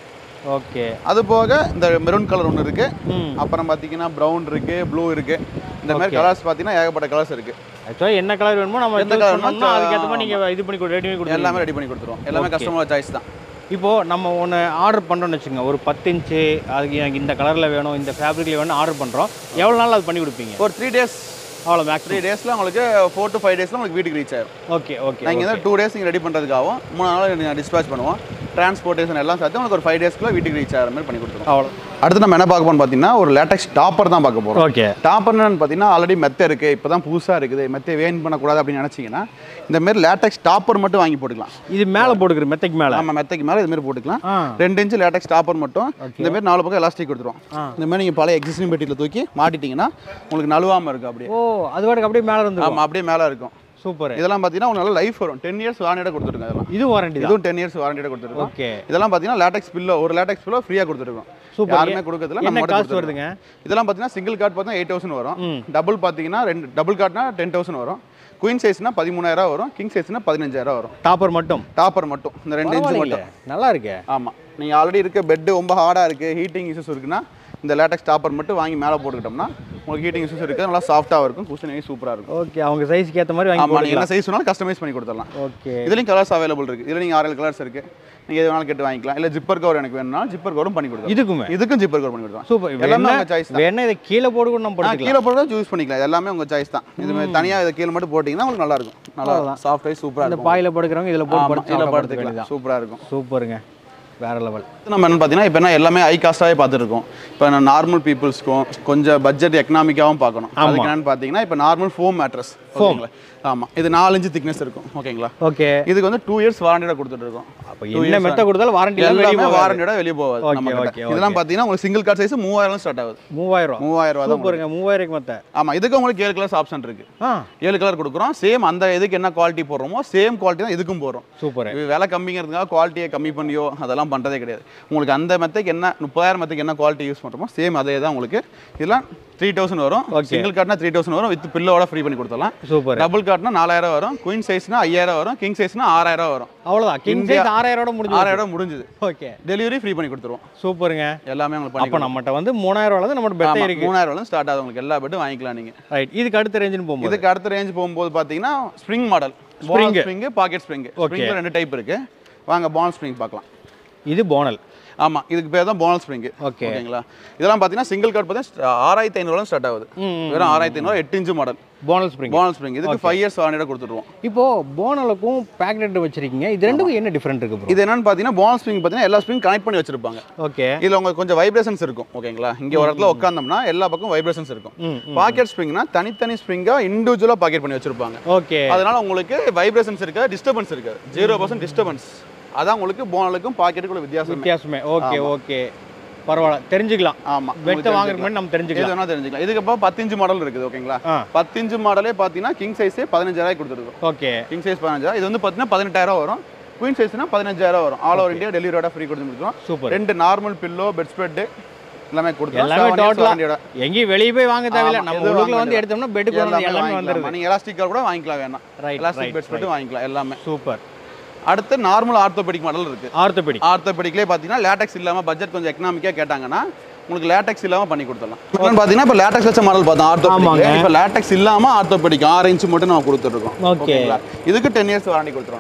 ஓகே அது போக இந்த மெரூன் கலர் ஒன்று இருக்கு ம் அப்புறம் பார்த்தீங்கன்னா ப்ரௌன் இருக்கு ப்ளூ இருக்கு இந்த மாதிரி கலர்ஸ் பார்த்தீங்கன்னா ஏகப்பட்ட கலர்ஸ் இருக்கு ஆக்சுவலாக என்ன கலர் வேணுமோ நம்ம எந்த choose colour பண்ணோம்னா வேணுமோ, அதுக்கேற்ற மாதிரி நீங்கள் இது பண்ணி ரெடி பண்ணி கொடுத்துருங்க எல்லாமே ரெடி பண்ணி கொடுத்துருவோம் எல்லாமே கஸ்டமர் சாய்ஸ் தான் இப்போ நம்ம ஒன்று ஆர்டர் பண்ணுறோம்னு வச்சுங்க ஒரு பத்து இன்ச்சு அதுக்கு எனக்கு இந்த கலரில் வேணும் இந்த ஃபேப்ரிக்கில் வேணும் ஆர்டர் பண்ணுறோம் எவ்வளோ நாள் அது பண்ணி கொடுப்பீங்க ஒரு த்ரீ டேஸ் அவ்வளோ மேக்ஸ் த்ரீ டேஸில் உங்களுக்கு ஃபோர் டு ஃபைவ் டேஸில் உங்களுக்கு வீட்டுக்கு ரீச் ஆயிரும் ஓகே ஓகே நாங்கள் வந்து டூ டேஸ் நீங்கள் ரெடி பண்ணுறதுக்காகவும் மூணு நாள் டிஸ்பேச் பண்ணுவோம் டிரான்ஸ்போர்ட்டேஷன் எல்லாம் சேர்த்து உங்களுக்கு ஒரு ஃபைவ் டேஸ்க்குள்ள வீட்டுக்கு ரீச் ஆகிற மாதிரி பண்ணி கொடுத்துருவோம் அவ்வளோ அடுத்து நம்ம என்ன பார்க்க போறோம் பார்த்தீங்கன்னா ஒரு லேட்டக்ஸ் டாப்பர் தான் பார்க்க போகிறோம் ஓகே டாப்பர்னு பார்த்தீங்கன்னா ஆல்ரெடி மெத்தை இருக்குது இப்போ தான் புதுசாக இருக்குது மெத்தை வேன் பண்ணக்கூடாது அப்படின்னு நினச்சிங்கன்னா இந்த மாதிரி லேட்டக்ஸ் டாப்பர் மட்டும் வாங்கி போட்டுக்கலாம் இது மேலே போட்டுக்கிற மெத்தைக்கு மேலே நம்ம மெத்தைக்கு மேலே இது மாதிரி போட்டுக்கலாம் ஆ ரெண்டு இன்ச்சு லேட்டக்ஸ் டாப்பர் மட்டும் இந்த மாதிரி நாலு பக்கம் எலாஸ்டிக் கொடுத்துருவோம் ஆ. இந்த மாதிரி நீங்கள் பழைய எக்ஸிஸ்டிங் பெட்டியில் தூக்கி மாட்டிட்டீங்கன்னா உங்களுக்கு நழுவாமல் இருக்கும் அப்படியே ஓ அது வாட்டுக்கு அப்படியே மேலே இருந்து ஆமாம் அப்படியே மேலே இருக்கும் சூப்பர் இதெல்லாம் பார்த்தீங்கன்னா உங்களுக்கு நல்ல லைஃப் வரும் டென் இயர்ஸ் வாரண்டியோட கொடுத்துருங்க இதெல்லாம் இது வாரண்டி தான் இதுவும் டென் இயர்ஸ் வாரண்டியோட கொடுத்துருக்கோம் ஓகே இதெல்லாம் பார்த்தீங்கன்னா லேட்டக்ஸ் பில்லோ ஒரு லேட்டக்ஸ் பில்லோ ஃப்ரீயாக கொடுத்துருக்கோம் Super. யாருமே கொடுக்கறதுல நம்ம என்ன மட்டும் காஸ்ட் கொடுத்துருக்கோம். வருதுங்க இதெல்லாம் பார்த்தீங்கன்னா சிங்கிள் கார்டு பார்த்தீங்கன்னா எயிட் தௌசண்ட் வரும் ம் டபுள் பார்த்தீங்கன்னா ரெண்டு டபுள் கார்ட்னா டென் தௌசண்ட் வரும் குயின் சைஸ்னா பதிமூணாயிரம் வரும் கிங் சைஸ்னா பதினஞ்சாயிரம் வரும் டாப்பர் மட்டும் டாப்பர் மட்டும் இந்த ரெண்டு இன்ச்சு பரவாயில்லைங்களே. மட்டும் நல்லா இருக்கே ஆமாம் நீங்கள் ஆல்ரெடி இருக்க பெட்டு ரொம்ப ஹார்டாக இருக்குது ஹீட்டிங் இஷ்யூஸ் இருக்குன்னா இந்த லேட்டக்ஸ் டாப்பர் மட்டும் வாங்கி மேலே போட்டுக்கிட்டோம்னா உங்களுக்கு ஹீட்டிங் இஷ்யூஸ் இருக்குது நல்லா சாஃப்ட்டாக இருக்கும் குஷன் சூப்பராக இருக்கும் ஓகே அவங்க சைஸ்க்கு ஏற்ற மாதிரி வாங்கி ஆமாம் நீங்கள் போட்டுக்கலாம் என்ன சைஸ் வேணாலும் கஸ்டமைஸ் பண்ணி கொடுத்துடலாம் ஓகே இதுலேயும் கலர்ஸ் அவைலபிள் இருக்குது இதில் நீங்கள் ஆறு ஏழு கலர்ஸ் இருக்குது நீங்கள் எது வேணாலும் கேட்டு வாங்கிக்கலாம் இல்லை ஜிப்பர் கவர் எனக்கு வேணும்னா ஜிப்பர் கவரும் பண்ணி கொடுக்கலாம் இதுக்குமே இதுக்கும் ஜிப்பர் கவர் பண்ணி கொடுக்கலாம் சூப்பர் எல்லாமே உங்கள் சாய்ஸ் தான் வேணா இதை கீழே போட்டு கூட நம்ம ஆ, படுத்துக்கலாம் கீழே போட்டு யூஸ் பண்ணிக்கலாம் இது எல்லாமே உங்கள் சாய்ஸ் தான் இது மாதிரி தனியாக இதை கீழே மட்டும் போட்டிங்கன்னா உங்களுக்கு நல்லா இருக்கும் நல்லா சாஃப்டாக சூப்பராக இந்த இருக்கும் பாயில படுக்கிறவங்க இதில் போட்டு ஆமா, படுத்து இதில் சாப்பிட படுத்துக்கலாம் வேண்டியதுதான். சூப்பராக இருக்கும் சூப்பருங்க வேற லெவல் நம்ம என்ன பார்த்தீங்கன்னா இப்போ என்ன எல்லாமே ஹை காஸ்ட்டாகவே பார்த்துட்டு இருக்கோம் இப்போ நான் நார்மல் பீப்புள்ஸ்க்கும் கொஞ்சம் பட்ஜெட் எக்கனாமிக்காகவும் பார்க்கணும் அதுக்கு என்னன்னு பார்த்தீங்கன்னா இப்போ நார்மல் ஃபோம் மேட்ரஸ் ஓகேங்களா ஆமாம் இது நாலு இன்ச்சு திக்னஸ் இருக்கும் ஓகேங்களா ஓகே இதுக்கு வந்து டூ இயர்ஸ் வாரண்டியோட கொடுத்துட்டு இருக்கோம் அப்போ என்ன மெத்த கொடுத்தாலும் வாரண்டி எல்லாமே வாரண்டியோட வெளியே போகாது Okay, நம்ம okay, இதெல்லாம் பார்த்தீங்கன்னா உங்களுக்கு சிங்கிள் கார்டு சைஸ் மூவாயிரம் ஸ்டார்ட் ஆகுது மூவாயிரம் மூவாயிரம் ரூபா தான் சூப்பருங்க மூவாயிரம் மெத்த ஆமாம் இதுக்கு உங்களுக்கு ஏழு கலர்ஸ் ஆப்ஷன் இருக்கு ஆ ஏழு கலர் கொடுக்குறோம் சேம் அந்த இதுக்கு என்ன குவாலிட்டி போடுறோமோ சேம் குவாலிட்டி தான் இதுக்கும் போடுறோம் சூப்பர் இது விலை கம்மிங்கிறதுக்காக குவாலிட்டியை கம்மி பண்ணியோ அதெல்லாம் பண்ணுறதே கிடையாது உங்களுக்கு அந்த மெத்தைக்கு என்ன முப்பதாயிரம் மெத்தைக்கு என்ன குவாலிட்டி யூஸ் பண்ணுறோமோ சேம் அதே தான் உங்களுக்கு இதெல்லாம் த்ரீ தௌசண்ட் வரும் Okay. சிங்கிள் கார்ட்னா த்ரீ தௌசண்ட் வரும் வித் பில்லோட ஃப்ரீ பண்ணி கொடுத்துடலாம் சூப்பர் டபுள் கார்ட்னா நாலாயிரம் வரும் குயின் சைஸ்னா ஐயாயிரம் வரும் கிங் சைஸ்னா ஆறாயிரம் வரும் அவ்வளோதான் கிங் இந்தியா- சைஸ் ஆறாயிரோட முடிஞ்சு ஆறாயிரம் முடிஞ்சுது ஓகே டெலிவரி ஃப்ரீ பண்ணி கொடுத்துருவோம் சூப்பருங்க எல்லாமே உங்களுக்கு பண்ணி அப்போ நம்மகிட்ட வந்து மூணாயிரம் ரூபா தான் நம்மகிட்ட பெட்டே ஆமா, இருக்கு மூணாயிரம் ரூபாய் ஸ்டார்ட் ஆகுது உங்களுக்கு எல்லா பெட்டும் வாங்கிக்கலாம் நீங்கள் ரைட் இதுக்கு அடுத்த ரேஞ்சுன்னு போகும்போது இதுக்கு அடுத்த ரேஞ்ச் போகும்போது பார்த்தீங்கன்னா spring model Spring. Spring pocket spring ஸ்ப்ரிங்ல ரெண்டு டைப் இருக்கு வாங்க பால் ஸ்ப்ரிங் பார்க்கலாம் இது போனல் ஆமா இதுக்கு பேர் தான் போனல் ஸ்ப்ரிங் Okay. ஓகேங்களா இதெல்லாம் பார்த்தீங்கன்னா சிங்கிள் கார்டு பார்த்தீங்கன்னா ஆறாயிரத்தி ஐநூறுவா ஸ்டார்ட் ஆகுது வெறும் ஆறாயிரத்தி ஐநூறு எட்டு inch model bonnell spring bonnell spring இதுக்கு ஃபைவ் இயர்ஸ் வாரண்டியோட கொடுத்துருவோம் இப்போ போனலுக்கும் பேக்கெட் வச்சிருக்கீங்க இது ரெண்டுக்கும் என்ன டிஃபரெண்ட் இருக்கு ப்ரோ இது என்னன்னு பார்த்தீங்கன்னா போனல் ஸ்ப்ரிங் பார்த்தீங்கன்னா எல்லா ஸ்ப்ரிங் கனெக்ட் பண்ணி வச்சிருப்பாங்க ஓகே இதுல உங்களுக்கு கொஞ்சம் வைப்ரேஷன்ஸ் இருக்கும் ஓகேங்களா இங்க ஒரு இடத்துல உட்காந்தோம்னா எல்லா பக்கம் வைப்ரேஷன்ஸ் இருக்கும் ம் பாக்கெட் ஸ்ப்ரிங்னா தனித்தனி ஸ்ப்ரிங்கா இண்டிவிஜுவலா பாக்கெட் பண்ணி வச்சிருப்பாங்க ஓகே அதனால உங்களுக்கு வைப்ரேஷன்ஸ் இருக்காது டிஸ்டர்பன்ஸ் இருக்காது ஜீரோ பர்சன்ட் டிஸ்டர்பன்ஸ் அதான் உங்களுக்கு போனலுக்கும் பாக்கெட்டுக்குள்ள வித்தியாசம் வித்தியாசமே ஓகே ஓகே பரவாயில்ல தெரிஞ்சுக்கலாம் ஆமா வெட்ட வாங்குறதுக்கு முன்னாடி நம்ம எது தெரிஞ்சுக்கலாம் வேணா தெரிஞ்சுக்கலாம் இதுக்கு அப்புறம் பத்து இன்ச்சு மாடல் இருக்குது ஓகேங்களா ஆ பத்து இன்ச்சு மாடலே பார்த்தீங்கன்னா கிங் சைஸே பதினஞ்சாயிரம் கொடுத்துருக்கோம் ஓகே கிங் சைஸ் பதினஞ்சாயிரம் இது வந்து பார்த்தீங்கன்னா பதினெட்டாயிரம் வரும் குயின் சைஸ்னா பதினஞ்சாயிரம் வரும் ஆல் ஓவர் இந்தியா டெலிவரியோட ஃப்ரீ கொடுத்து முடிச்சிடும் சூப்பர் ரெண்டு நார்மல் பில்லோ பெட் ஸ்பெட் எல்லாமே எல்லாமே கொடுத்துருவோம் டோட்டலா எங்கேயும் வெளியே போய் வாங்க தேவையில்ல ஆமா, நம்ம எது உள்ளுக்குள்ள வாங்க வந்து எடுத்தோம்னா பெட்டுக்கு வந்து எல்லாமே வந்துருது நீங்க எலாஸ்டிக் கூட வாங்கிக்கலாம் வேணாம் ரைட் எலாஸ்டிக் ரைட் பெட் ஸ்பெட்டும் வாங்கிக்கலாம் எல்லாமே சூப்பர் அடுத்து நார்மல் ஆர்த்தோபெடிக் மாடல் இருக்கு ஆர்த்தோபெடிக் ஆர்த்தோபெடிக்லேயே பார்த்தீங்கன்னா லேட்டக்ஸ் இல்லாமல் பட்ஜெட் கொஞ்சம் எக்கனாமிக்காக கேட்டாங்கன்னா உங்களுக்கு லேட்டக்ஸ் இல்லாமல் பண்ணி கொடுத்துடலாம் இன்னொன்று பார்த்தீங்கன்னா இப்போ லேட்டக்ஸ் வச்ச மாடல் பார்த்தோம் ஆமாங்க. ஆர்த்தோபெடிக் இப்போ லேட்டக்ஸ் இல்லாமல் ஆர்த்தோபெடிக் ஆறு இன்ச் மட்டும் நம்ம கொடுத்துட்ருக்கோம் Okay. இதுக்கு டென் இயர்ஸ் வாரண்டி கொடுத்துருவோம் நம்ம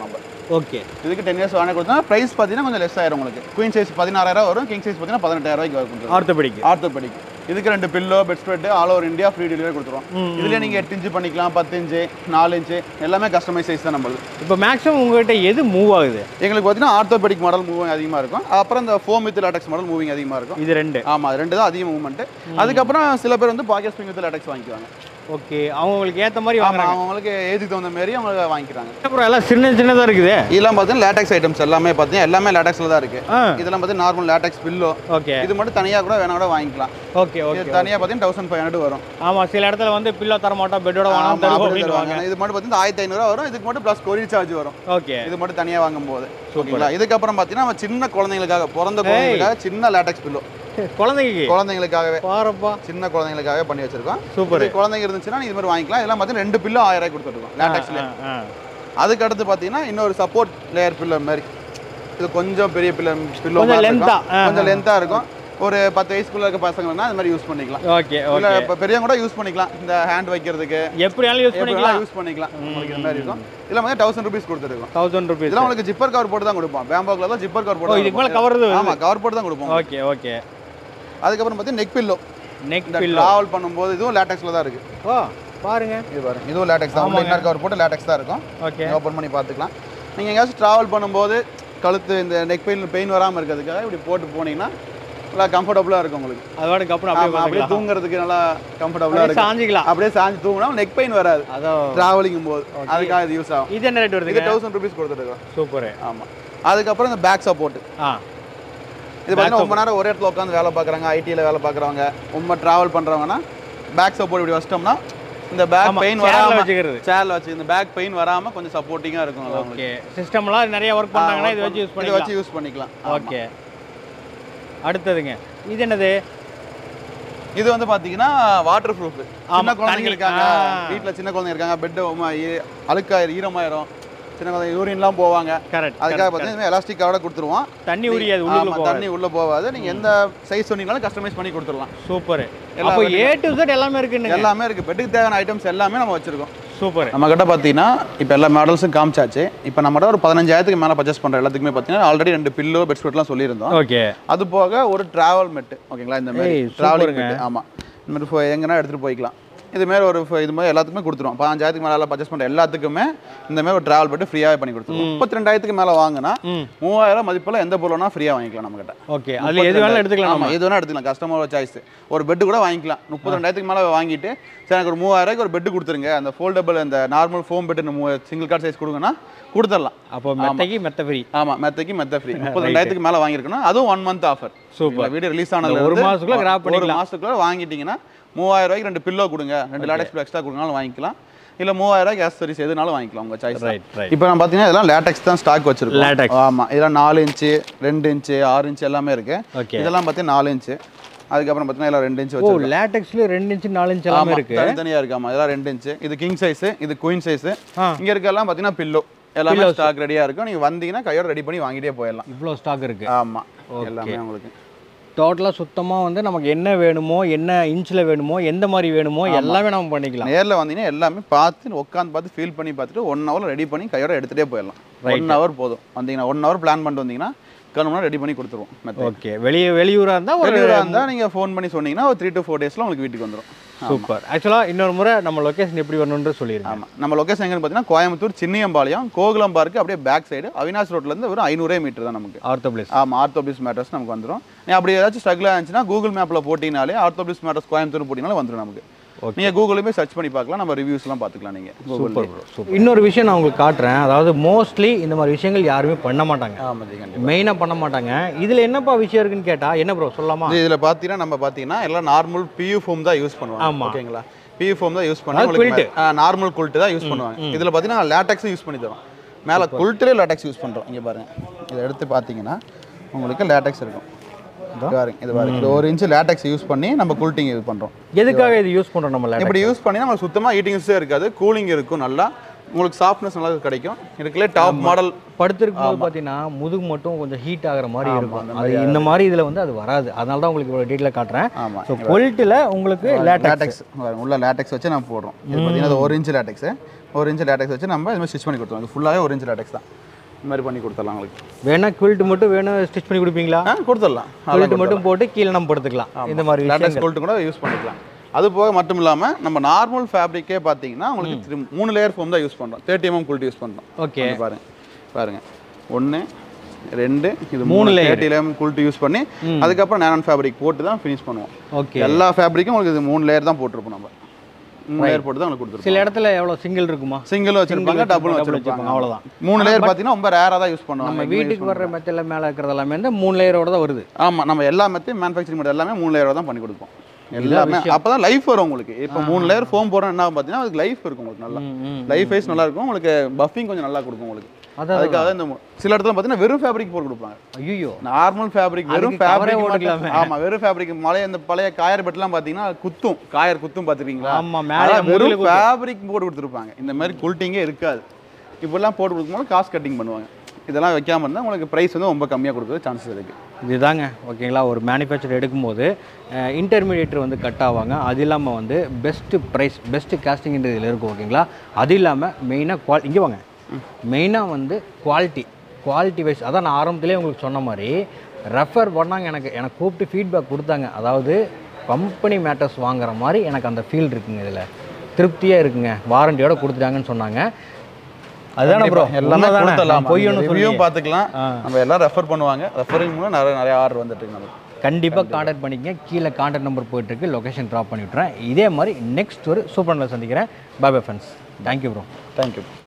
ஓகே இதுக்கு டென் இயர்ஸ் வாங்க கொடுத்தா ப்ரைஸ் பார்த்தீங்கன்னா கொஞ்சம் லெஸ் ஆயிரும் உங்களுக்கு குயின் சைஸ் பதினாறாயிரம் வரும் கிங் சைஸ் பார்த்தீங்கன்னா பதினெட்டாயிரம் ரூபாய்க்கு வரும் ஆர்த்தோபெடிக் ஆர்த்தோபெடிக் இதுக்கு ரெண்டு pillow bedspread all over India free delivery கொடுத்துருவோம் இதுலேயே நீங்கள் எட்டு இன்ச்சு பண்ணிக்கலாம் பத்து இன்ச்சு நாலு இன்ச்சு எல்லாமே கஸ்டமைஸ் சைஸ் தான் நம்மளுக்கு இப்போ மேக்ஸிமம் உங்ககிட்ட எது மூவ் ஆகுது எங்களுக்கு பார்த்தீங்கன்னா ஆர்த்தோபெடிக் மாடல் மூவிங் அதிகமாக இருக்கும் அப்புறம் இந்த foam with latex model moving அதிகமாக இருக்கும் இது ரெண்டு ஆமாம் அது ரெண்டு தான் அதிக மூவ்மெண்ட் அதுக்கப்புறம் சில பேர் வந்து பாக்கெட் ஸ்ப்ரிங் வித் லாட்டக்ஸ் வாங்கிக்குவாங்க ஓகே அவங்களுக்கு ஏற்ற மாதிரி ஆமாம் வாங்குறாங்க அவங்களுக்கு ஏஜுக்கு தகுந்த மாதிரி அவங்க வாங்கிக்கிறாங்க அப்புறம் எல்லாம் சின்ன சின்னதாக இருக்குது இதெல்லாம் பார்த்தீங்கன்னா லேட்டக்ஸ் ஐட்டம்ஸ் எல்லாமே பார்த்தீங்கன்னா எல்லாமே லேட்டக்ஸில் தான் இருக்குது ஆ இதெல்லாம் பார்த்தீங்கன்னா நார்மல் லேட்டக்ஸ் பில்லோ ஓகே இது மட்டும் தனியாக கூட வேணா கூட வாங்கிக்கலாம் ஓகே இது ஓகே தனியாக பார்த்தீங்கன்னா தௌசண்ட் ஃபைவ் ஹண்ட்ரட் வரும் ஆமாம் சில இடத்துல வந்து பில்லோ தர மாட்டோம் பெட்டோட வாங்க ஆமா, தருவோம் அப்படி அப்படின்னுவாங்க தருவாங்க. இது மட்டும் பார்த்தீங்கன்னா ஆயிரத்தி ஐநூறுரூவா வரும் இதுக்கு மட்டும் ப்ளஸ் கொரியர் சார்ஜ் வரும் ஓகே இது மட்டும் தனியாக வாங்கும்போது ஓகேங்களா இதுக்கப்புறம் பார்த்தீங்கன்னா நம்ம சின்ன குழந்தைங்களுக்காக பிறந்த குழந்தைங்களுக்காக சின்ன லேட்டக்ஸ் பில்லோ குழந்தைக்கு குழந்தைங்களுக்காகவே பாருப்பா சின்ன குழந்தைங்களுக்காகவே பண்ணி வச்சிருக்கோம் சூப்பர் இது குழந்தைங்க இருந்துச்சுன்னா நீ இது மாதிரி வாங்கிக்கலாம் இதெல்லாம் பார்த்தீங்கன்னா ரெண்டு பில்லோ ஆயிரம் ரூபாய் கொடுத்துருக்கோம் லேட்டக்ஸ்ல அதுக்கு அடுத்து பார்த்தீங்கன்னா இன்னொரு சப்போர்ட் லேயர் பில்லோ மாதிரி இது கொஞ்சம் பெரிய பில்லோ பில்லோ கொஞ்சம் length ஆ, ஆ, கொஞ்சம் லென்த்தாக இருக்கும் ஒரு பத்து வயசுக்குள்ள இருக்க பசங்கன்னா அது மாதிரி யூஸ் பண்ணிக்கலாம் ஓகே இல்ல ஓகே இப்போ பெரியவங்க கூட யூஸ் பண்ணிக்கலாம் இந்த ஹேண்ட் வைக்கிறதுக்கு எப்படியாலும் யூஸ் பண்ணிக்கலாம் யூஸ் பண்ணிக்கலாம் உங்களுக்கு இந்த மாதிரி இருக்கும் இதில் வந்து தௌசண்ட் ருபீஸ் கொடுத்துருக்கோம் தௌசண்ட் ருபீஸ் இதெல்லாம் உங்களுக்கு ஜிப்பர் கவர் போட்டு தான் கொடுப்போம் பேம்பாக்ல தான் ஜிப்பர் கவர் ஓ போட்டு இதுக்கு மேலே கவர்றது ஆமா கவர் போட்டு தான் கொடுப்போம் ஓகே ஓகே அதுக்கப்புறம் பார்த்தீங்கன்னா நெக் பில்லோ நெக் இந்த பில்லோ டிராவல் பண்ணும்போது இதுவும் லேட்டக்ஸ்ல தான் இருக்கு ஓ பாருங்க இது பாருங்க இதுவும் லேட்டக்ஸ் தான் உள்ள இன்னர் கவர் போட்டு லேட்டக்ஸ் தான் இருக்கும் ஓகே ஓப்பன் பண்ணி பார்த்துக்கலாம் நீங்கள் எங்கேயாச்சும் ட்ராவல் பண்ணும்போது கழுத்து இந்த நெக் பெயின் பெயின் வராமல் இருக்கிறதுக்காக இப்படி போட்டு போனீங்கன்னா நல்லா கம்ஃபர்டபுளாக இருக்கும் உங்களுக்கு அதோட அப்புறம் ஆமா, அப்படியே அப்படியே பார்த்துக்கலாம் தூங்குறதுக்கு நல்லா கம்ஃபர்டபுளாக அப்படியே இருக்கும் சாஞ்சிக்கலாம் அப்படியே சாஞ்சு தூங்கினா நெக் பெயின் வராது அதான் ட்ராவலிங்கும் போது அதுக்காக இது யூஸ் ஆகும் இது என்ன ரேட் இது வருதுங்க தௌசண்ட் ருபீஸ் கொடுத்துருக்கோம் சூப்பர் ஆமாம் அதுக்கப்புறம் இந்த பேக் சப்போர்ட் ஆ இது பார்த்தீங்கன்னா ரொம்ப நேரம் ஒரே இடத்துல உட்காந்து வேலை பார்க்குறாங்க ஐடியில் வேலை பார்க்குறவங்க ரொம்ப ட்ராவல் பண்ணுறவங்கன்னா பேக் சப்போர்ட் இப்படி வச்சிட்டோம்னா இந்த பேக் ஆமா, பெயின் chairல வராம வச்சுக்கிறது. சேர்ல வச்சு இந்த பேக் பெயின் வராம கொஞ்சம் சப்போர்ட்டிங்காக இருக்கும் அவங்களுக்கு. ஓகே சிஸ்டம்லாம் நிறைய ஒர்க் பண்ணாங்கன்னா இது வச்சு யூஸ் இதை பண்ணிக்கலாம் வச்சு யூஸ் பண்ணிக்கலாம் ஆமா. ஓகே அடுத்ததுங்க இது என்னது இது வந்து பாத்தீங்கன்னா வாட்டர் ப்ரூஃப் ஆமா, சின்ன குழந்தைங்க தண்ணி. இருக்காங்க ஆ. வீட்ல சின்ன குழந்தைங்க இருக்காங்க பெட் அழுக்காயிரும் ஈரமாயிரும் சின்ன குழந்தை யூரின்லாம் போவாங்க கரெக்ட் அதுக்காக பார்த்தீங்கன்னா எலாஸ்டிக் கவரை கொடுத்துருவோம் தண்ணி உரியாது ஆமா, உள்ளுக்குள்ள தண்ணி உள்ள போகாது நீங்க எந்த சைஸ் சொன்னீங்கனாலும் கஸ்டமைஸ் பண்ணி கொடுத்துடலாம் சூப்பர் எல்லா அப்போ ஏ டு Z எல்லாமே இருக்குன்னு எல்லாமே இருக்கு பெட்டுக்கு தேவையான ஐட்டம்ஸ் எல்லாமே நம்ம வச்சிருக்கோம் சூப்பர் நம்ம கிட்ட பார்த்தீங்கன்னா இப்போ எல்லா மாடல்ஸும் காமிச்சாச்சு இப்போ நம்ம ஒரு பதினஞ்சாயிரத்துக்கு மேலே பர்ச்சேஸ் பண்ணுற எல்லாத்துக்குமே பார்த்தீங்கன்னா ஆல்ரெடி ரெண்டு பில்லோ பெட்ஸ்பெட்லாம் சொல்லியிருந்தோம் ஓகே அது போக ஒரு டிராவல் மெட்டு ஓகேங்களா இந்த மாதிரி ஏய், டிராவலிங் சூப்பருங்க. மெட்டு ஆமாம் இந்த மாதிரி ஃபோ- எங்கன்னா எடுத்துகிட்டு போய்க்கலாம் இது மாதிரி ஒரு ஃபோ- இது மாதிரி எல்லாத்துக்குமே கொடுத்துருவோம் பதினஞ்சாயிரத்துக்கு மேலே பர்ச்சேஸ் பண்ணுற எல்லாத்துக்குமே இந்த மாதிரி ஒரு டிராவல் பெட்டு ஃப்ரீயாகவே பண்ணி கொடுத்துருவோம் முப்பத்தி ரெண்டாயிரத்துக்கு மேலே வாங்கினா ம் மூவாயிரம் மதிப்பில் எந்த பொருள்னா ஃப்ரீயாக வாங்கிக்கலாம் நம்மகிட்ட ஓகே அதுல எது வேணாலும் எடுத்துக்கலாம் ஆமாம் எது வேணால் எடுத்துக்கலாம் கஸ்டமரோட சாய்ஸ் ஒரு பெட்டு கூட வாங்கிக்கலாம் முப்பத்தி ரெண்டாயிரத்துக்கு மேலே வாங்கிட்டு சரி எனக்கு ஒரு மூவாயிரம் ரூபாய்க்கு ஒரு பெட்டு கொடுத்துருங்க அந்த ஃபோல்டபுள் அந்த நார்மல் ஃபோம் பெட்டு மூ சிங்கிள் கார்ட் சைஸ் கொடுங்கன்னா கொடுத்துடலாம் அப்போ மெத்தைக்கு மெத்த ஃப்ரீ ஆமாம் மெத்தைக்கு மெத்த ஃப்ரீ முப்பத்தி ரெண்டாயிரத்துக்கு மேலே வாங்கியிருக்கணும் அதுவும் one month offer Super. Video release ஆனது ஒரு மாசத்துக்குள்ள grab ஒரு பண்ணிக்கலாம். மாசத்துக்குள்ள வாங்கிட்டீங்கன்னா மூவாயிரம் ரூபாய்க்கு ரெண்டு பில்லோ கொடுங்க ரெண்டு லேடக்ஸ் எக்ஸ்ட்ரா கொடுங்கனாலும் வாங்கிக்கலாம் இல்ல மூவாயிரம் ரூபாய்க்கு ஆக்சரிஸ் எதுனாலும் வாங்கிக்கலாம் உங்க சாய்ஸ் ரைட் ரைட் இப்போ நம்ம பார்த்தீங்கன்னா இதெல்லாம் லேட்டக்ஸ் தான் ஸ்டாக் வச்சிருக்கோம் Latex. ஆமா இதெல்லாம் நாலு இன்ச்சு ரெண்டு இன்ச்சு ஆறு இன்ச்சு எல்லாமே இருக்கு ஓகே இதெல்லாம் பார்த்தீங்கன்னா நாலு இன்ச்சு அதுக்கப்புறம் பார்த்தீங்கன்னா எல்லாம் ரெண்டு இன்ச்சு ஓ வச்சிருக்கோம் லேட்டெக்ஸ்ல ரெண்டு இன்ச்சு நாலு இன்ச் எல்லாமே ஆமா, இருக்கு தனித்தனியா இருக்கு ஆமா இதெல்லாம் ரெண்டு இன்ச்சு இது கிங் சைஸ் இது குயின் சைஸ் ஆ. இங்க இருக்கெல்லாம் பார்த்தீங்கன்னா பில்லோ எல்லாமே ஸ்டாக் ரெடியா இருக்கும் நீங்க வந்தீங்கன்னா கையோட ரெடி பண்ணி வாங்கிட்டே போயிடலாம் இவ்வளோ ஸ்டாக் இருக்கு ஆமா எல்லாமே உங்களுக்கு டோட்டலாக சுத்தமாக வந்து நமக்கு என்ன வேணுமோ என்ன இன்ச்சில் வேணுமோ எந்த மாதிரி வேணுமோ எல்லாமே நம்ம பண்ணிக்கலாம் நேர்ல வந்தீங்கன்னா எல்லாமே பார்த்து உட்காந்து பார்த்து ஃபீல் பண்ணி பார்த்துட்டு ஒன் ஹவர் ரெடி பண்ணி கையோட எடுத்துகிட்டே போயிடலாம் ஒன் ஹவர் போதும் வந்தீங்கன்னா ஒன் ஹவர் பிளான் பண்ணிட்டு வந்தீங்கன்னா கணும்னா ரெடி பண்ணி கொடுத்துருவோம் மெத்தட் ஓகே வெளியே வெளியூராக இருந்தால் ஒரு வெளியூராக இருந்தால் நீங்கள் ஃபோன் பண்ணி சொன்னீங்கன்னா ஒரு த்ரீ டு ஃபோர் டேஸில் உங்களுக்கு வீட்டுக்கு வந்துடும் சூப்பர் ஆக்சுவலாக இன்னொரு முறை நம்ம லொகேஷன் எப்படி வரணுன்ற சொல்லிடுங்க ஆமாம் நம்ம லொகேஷன் எங்கன்னு பார்த்தீங்கன்னா கோயம்புத்தூர் சின்னியம்பாளையம் கோகுலம் பார்க்கு அப்படியே பேக் சைடு அவினாஷ் ரோட்லேருந்து வெறும் ஐநூறே மீட்டர் தான் நமக்கு ஆர்த்தோபிளிஸ் ஆமாம் ஆர்த்தோபிஸ் மேட்டர்ஸ் நமக்கு வந்துடும் நீ அப்படி ஏதாச்சும் ஸ்ட்ரகிள் ஆச்சுன்னா கூகுள் மேப்பில் போட்டிங்கனாலே ஆர்த்தோபிஸ் மேட்டர்ஸ் கோயம்புத்தூர் போட்டிங்கனாலே வந்துடும் நமக்கு நீங்கள் கூகுளுமே சர்ச் பண்ணி பார்க்கலாம் நம்ம ரிவ்யூஸ்லாம் பார்த்துக்கலாம் நீங்கள் கூகுள் இன்னொரு விஷயம் நான் உங்களுக்கு காட்டுறேன் அதாவது மோஸ்ட்லி இந்த மாதிரி விஷயங்கள் யாருமே பண்ண மாட்டாங்க ஆமாம் ஜி கண்டிப்பாக மெயினாக பண்ண மாட்டாங்க இதில் என்னப்பா விஷயம் இருக்குன்னு கேட்டால் என்ன ப்ரோ சொல்லலாமா இது இதில் பார்த்தீங்கன்னா நம்ம பார்த்தீங்கன்னா எல்லாம் நார்மல் பியூ ஃபோம் தான் யூஸ் பண்ணுவாங்க ஆமா. ஓகேங்களா பியூ ஃபோம் தான் யூஸ் அதாவது பண்ணி நார்மல் குல்ட்டு தான் யூஸ் பண்ணுவாங்க இதில் பார்த்தீங்கன்னா லேட்டக்ஸ் யூஸ் பண்ணி தரோம் மேலே குல்ட்டிலே லேட்டக்ஸ் யூஸ் பண்ணுறோம் இங்கே பாருங்க இதை எடுத்து பார்த்தீங்கன்னா உங்களுக்கு லேட்டக்ஸ் இருக்கும் இது பாருங்க இது பாருங்க இது ஒரு இன்ச்சு லேட்டக்ஸ் யூஸ் பண்ணி நம்ம குல்ட்டிங் யூஸ் பண்ணுறோம் எதுக்காக இது யூஸ் பண்ணுறோம் நம்ம latex? இப்படி யூஸ் பண்ணி நம்ம சுத்தமாக ஹீட்டிங்ஸே இருக்காது கூலிங் இருக்கும் நல்லா உங்களுக்கு சாஃப்ட்னஸ் நல்லா கிடைக்கும் இதுக்குள்ளே டாப் மாடல் படுத்திருக்கும் போது பார்த்தீங்கன்னா முதுகு மட்டும் கொஞ்சம் ஹீட் ஆகுற மாதிரி இருக்கும் அது இந்த மாதிரி இதில் வந்து அது வராது அதனால தான் உங்களுக்கு இவ்வளோ டீட்டெயிலாக காட்டுறேன் ஆமாம் ஸோ பொலிட்டில் உங்களுக்கு லேட்டக்ஸ் லேட்டக்ஸ் உள்ள லேட்டக்ஸ் வச்சு நம்ம போடுறோம் இது பார்த்தீங்கன்னா இது ஒரு இன்ச்சு லேட்டக்ஸ் ஒரு இன்ச்சு லேட்டக்ஸ் வச்சு நம்ம இது மாதிரி ஸ்டிச் பண்ணி கொடுத்துருவோம் இது ஃபுல்லாகவே ஒரு இன்ச்சு லேட்டக்ஸ் தான் இந்த மாதிரி பண்ணி கொடுத்துடலாம் உங்களுக்கு வேணா குவில்ட் மட்டும் வேணும் ஸ்டிச் பண்ணி கொடுப்பீங்களா ஆ கொடுத்துடலாம் குவில்ட் மட்டும் போட்டு கீழே நம்ம படுத்துக்கலாம் இந்த மாதிரி லேட்டக்ஸ் விஷயங்கள் கோல்ட்டு கூட யூஸ் பண்ணிக்கலாம் அது போக மட்டும் இல்லாமல் நம்ம நார்மல் ஃபேப்ரிக்கே பார்த்தீங்கன்னா உங்களுக்கு திரு- மூணு லேயர் ஃபோம் தான் யூஸ் பண்ணுறோம் தேர்ட்டி எம்எம் குல்ட்டு யூஸ் பண்ணுறோம் ஓகே இங்க பாருங்க பாருங்க ஒன்று ரெண்டு இது மூணு மூணு layer. Thirty mm quilt use பண்ணி அதுக்கப்புறம் நேனன் ஃபேப்ரிக் போட்டு தான் ஃபினிஷ் பண்ணுவோம் ஓகே எல்லா ஃபேப்ரிக்கும் உங்களுக்கு இது மூணு லேயர் தான் போட்டிருப்போம் நம்ம மூணு லேயர் போட்டு தான் உங்களுக்கு கொடுத்துருப்போம் சில இடத்துல எவ்வளோ சிங்கிள் இருக்குமா சிங்கிள் வச்சிருப்பாங்க டபுள் double வச்சிருப்பாங்க வச்சிருப்பாங்க, அவ்வளவுதான். மூணு லேயர் பார்த்தீங்கன்னா ரொம்ப ரேராக தான் யூஸ் நம்ம பண்ணுவாங்க வீட்டுக்கு வர்ற மெத்தல மேலே இருக்கிறது எல்லாமே வந்து மூணு லேயரோட தான் வருது ஆமாம் நம்ம எல்லா மெத்தையும் மேனுஃபேக்சரிங் மட்டும் எல்லாமே மூணு லேயராக தான் பண்ணி கொடுப்போம் எல்லாமே அப்போ தான் லைஃப் வரும் உங்களுக்கு இப்போ மூணு லேயர் ஃபோம் போடுறோம் என்ன ஆகும் பார்த்தீங்கன்னா அதுக்கு லைஃப் இருக்கும் உங்களுக்கு நல்லா ம், ம். லைஃப் வைஸ் நல்லா இருக்கும் உங்களுக்கு பஃபிங் கொஞ்சம் நல்லா கொடுக்கும் உங்களுக்கு அதான் அதுக்காக இந்த மு- சில இடத்துல பார்த்தீங்கன்னா வெறும் ஃபேப்ரிக் போட்டு கொடுப்பாங்க ஐயோ நார்மல் ஃபேப்ரிக் வெறும் அதுக்கு cover ஏ ஃபேப்ரிக் ஓட்டிக்கலாமே. ஆமா வெறும் ஃபேப்ரிக் மலைய இந்த பழைய காயர் பெட்லாம் பார்த்தீங்கன்னா குத்தும் காயர் குத்தும் பார்த்துருக்கீங்களா ஆமா, மேல அதான் முதுகுல வெறும் ஃபேப்ரிக் போட்டு கொடுத்துருப்பாங்க இந்த மாதிரி குல்ட்டிங்கே இருக்காது இப்படிலாம் போட்டு கொடுக்கும்போது காஸ்ட் கட்டிங் பண்ணுவாங்க இதெல்லாம் வைக்காம இருந்தால் உங்களுக்கு ப்ரைஸ் வந்து ரொம்ப கம்மியாக கொடுக்குறது சான்சஸ் இருக்குது இதுதாங்க ஓகேங்களா ஒரு மேனுஃபேக்சர் எடுக்கும்போது இன்டர்மீடியேட்டர் வந்து கட் ஆவாங்க அது இல்லாமல் வந்து பெஸ்ட்டு ப்ரைஸ் பெஸ்ட்டு காஸ்டிங்ன்ற இதில் இருக்கும் ஓகேங்களா அது இல்லாமல் மெயினாக குவால் இங்கே வாங்க மெயினாக வந்து குவாலிட்டி குவாலிட்டி வைஸ் அதான் நான் ஆரம்பத்திலே உங்களுக்கு சொன்ன மாதிரி ரெஃபர் பண்ணாங்க எனக்கு எனக்கு கூப்பிட்டு ஃபீட்பேக் கொடுத்தாங்க அதாவது கம்பெனி மேட்டர்ஸ் வாங்குற மாதிரி எனக்கு அந்த ஃபீல் இருக்குங்க இதில் திருப்தியாக இருக்குங்க வாரண்டியோட கொடுத்துட்டாங்கன்னு சொன்னாங்க அதுதானே ப்ரோ எல்லாமே கொடுத்துடலாம் பொய் ஒன்று ரிவ்யூவும் பார்த்துக்கலாம் நம்ம எல்லாம் ரெஃபர் பண்ணுவாங்க ரெஃபரிங் மூலம் நிறைய நிறைய ஆர்டர் வந்துட்டு இருக்கு நமக்கு கண்டிப்பாக காண்டாக்ட் பண்ணிக்கங்க கீழே காண்டாக்ட் நம்பர் போயிட்டுருக்கு லொகேஷன் ட்ராப் பண்ணி விட்றேன் இதே மாதிரி நெக்ஸ்ட் ஒரு சூப்பர் சந்திக்கிறேன் bye bye friends thank you bro thank you